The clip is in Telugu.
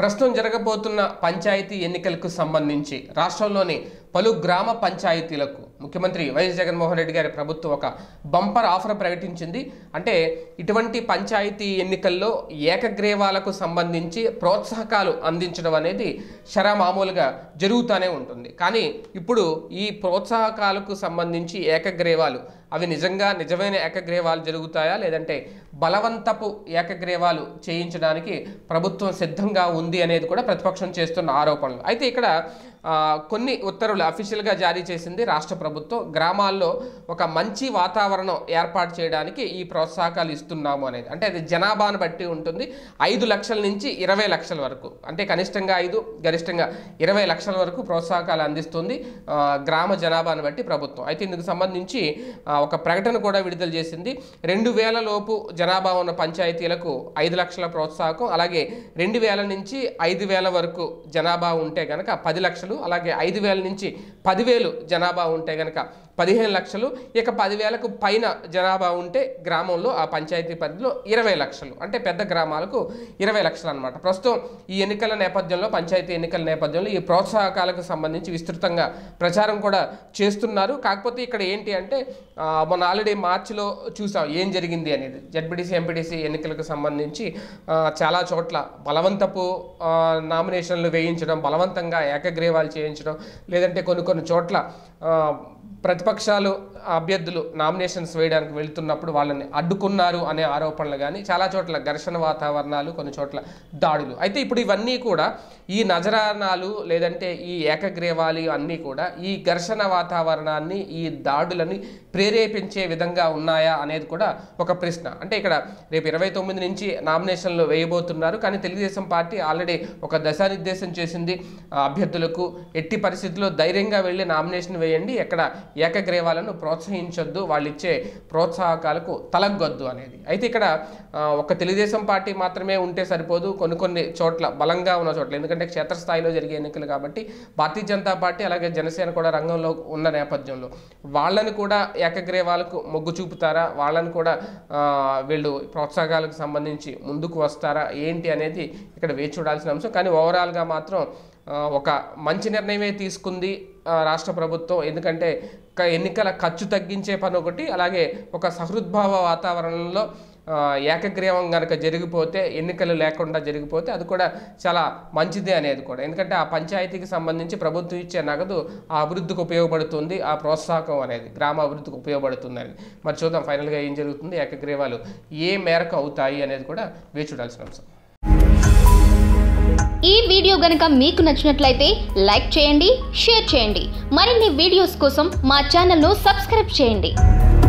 ప్రస్తుతం జరగబోతున్న పంచాయతీ ఎన్నికలకు సంబంధించి రాష్ట్రంలోని పలు గ్రామ పంచాయతీలకు ముఖ్యమంత్రి వైఎస్ జగన్మోహన్ రెడ్డి గారి ప్రభుత్వం ఒక బంపర్ ఆఫర్ ప్రకటించింది అంటే ఇటువంటి పంచాయతీ ఎన్నికల్లో ఏకగ్రీవాలకు సంబంధించి ప్రోత్సాహకాలు అందించడం అనేది షరా మామూలుగా జరుగుతూనే ఉంటుంది కానీ ఇప్పుడు ఈ ప్రోత్సాహకాలకు సంబంధించి ఏకగ్రీవాలు అవి నిజంగా నిజమైన ఏకగ్రీవాలు జరుగుతాయా లేదంటే బలవంతపు ఏకగ్రీవాలు చేయించడానికి ప్రభుత్వం సిద్ధంగా ఉంది అనేది కూడా ప్రతిపక్షం చేస్తున్న ఆరోపణలు అయితే ఇక్కడ ఆ, కొన్ని ఉత్తర్వులు అఫీషియల్గా జారీ చేసింది రాష్ట్ర ప్రభుత్వం గ్రామాల్లో ఒక మంచి వాతావరణం ఏర్పాటు చేయడానికి ఈ ప్రోత్సాహకాలు ఇస్తున్నాము అనేది అంటే అది జనాభాను బట్టి ఉంటుంది ఐదు లక్షల నుంచి ఇరవై లక్షల వరకు అంటే కనిష్టంగా ఐదు గరిష్టంగా ఇరవై లక్షల వరకు ప్రోత్సాహకాలు అందిస్తుంది ఆ, గ్రామ జనాభాను బట్టి ప్రభుత్వం అయితే ఇందుకు సంబంధించి ఆ, ఒక ప్రకటన కూడా విడుదల చేసింది రెండు వేల లోపు జనాభా ఉన్న పంచాయతీలకు ఐదు లక్షల ప్రోత్సాహకం అలాగే రెండు వేల నుంచి ఐదు వేల వరకు జనాభా ఉంటే కనుక పది లక్షలు అలాగే ఐదు వేల నుంచి పదివేలు జనాభా ఉంటే కనుక పదిహేను లక్షలు ఇక పదివేలకు పైన జనాభా ఉంటే గ్రామంలో ఆ పంచాయతీ పరిధిలో ఇరవై లక్షలు అంటే పెద్ద గ్రామాలకు ఇరవై లక్షలు అనమాట ప్రస్తుతం ఈ ఎన్నికల నేపథ్యంలో పంచాయతీ ఎన్నికల నేపథ్యంలో ఈ ప్రోత్సాహకాలకు సంబంధించి విస్తృతంగా ప్రచారం కూడా చేస్తున్నారు కాకపోతే ఇక్కడ ఏంటి అంటే ఆ, మొన్న ఆల్రెడీ మార్చిలో చూసాం ఏం జరిగింది అనేది జడ్పీటీసీ ఎంపీటీసీ ఎన్నికలకు సంబంధించి ఆ, చాలా చోట్ల బలవంతపు ఆ, నామినేషన్లు వేయించడం బలవంతంగా ఏకగ్రీవాలు చేయించడం లేదంటే కొన్ని కొన్ని చోట్ల ఆ, ప్రతిపక్షాలు అభ్యర్థులు నామినేషన్స్ వేయడానికి వెళ్తున్నప్పుడు వాళ్ళని అడ్డుకున్నారు అనే ఆరోపణలు కానీ చాలా చోట్ల ఘర్షణ వాతావరణాలు కొన్ని చోట్ల దాడులు అయితే ఇప్పుడు ఇవన్నీ కూడా ఈ నజరానాలు లేదంటే ఈ ఏకగ్రీవాలు అన్నీ కూడా ఈ ఘర్షణ వాతావరణాన్ని ఈ దాడులని ప్రేరేపించే విధంగా ఉన్నాయా అనేది కూడా ఒక ప్రశ్న అంటే ఇక్కడ రేపు ఇరవై తొమ్మిది నుంచి నామినేషన్లు వేయబోతున్నారు కానీ తెలుగుదేశం పార్టీ ఆల్రెడీ ఒక దశానిర్దేశం చేసింది ఆ, అభ్యర్థులకు ఎట్టి పరిస్థితుల్లో ధైర్యంగా వెళ్ళి నామినేషన్ వేయండి ఎక్కడ ఏకగ్రీవాలను ప్రోత్సహించొద్దు వాళ్ళు ఇచ్చే ప్రోత్సాహకాలకు తలగ్గొద్దు అనేది అయితే ఇక్కడ ఆ, ఒక తెలుగుదేశం పార్టీ మాత్రమే ఉంటే సరిపోదు కొన్ని కొన్ని చోట్ల బలంగా ఉన్న చోట్ల ఎందుకంటే క్షేత్రస్థాయిలో జరిగే ఎన్నికలు కాబట్టి భారతీయ జనతా పార్టీ అలాగే జనసేన కూడా రంగంలో ఉన్న నేపథ్యంలో వాళ్ళని కూడా ఏకగ్రీవాలకు మొగ్గు చూపుతారా వాళ్ళని కూడా ఆ, వీళ్ళు ప్రోత్సాహకాలకు సంబంధించి ముందుకు వస్తారా ఏంటి అనేది ఇక్కడ వేచి చూడాల్సిన అంశం కానీ ఓవరాల్గా మాత్రం ఆ, ఒక మంచి నిర్ణయమే తీసుకుంది ఆ, రాష్ట్ర ప్రభుత్వం ఎందుకంటే ఒక ఎన్నికల ఖర్చు తగ్గించే పని ఒకటి అలాగే ఒక సహృద్భావ వాతావరణంలో ఆ, ఏకగ్రీవం కనుక జరిగిపోతే ఎన్నికలు లేకుండా జరిగిపోతే అది కూడా చాలా మంచిదే అనేది కూడా ఎందుకంటే ఆ పంచాయతీకి సంబంధించి ప్రభుత్వం ఇచ్చే నగదు ఆ అభివృద్ధికి ఉపయోగపడుతుంది ఆ ప్రోత్సాహకం అనేది గ్రామ అభివృద్ధికి ఉపయోగపడుతుంది అని మరి చూద్దాం ఫైనల్గా ఏం జరుగుతుంది ఏకగ్రీవాలు ఏ మేరకు అవుతాయి అనేది కూడా వేచి చూడాల్సిన అంశం ఈ వీడియో గనక మీకు నచ్చినట్లయితే లైక్ చేయండి షేర్ చేయండి మరిన్ని వీడియోస్ కోసం మా ఛానల్ను సబ్స్క్రైబ్ చేయండి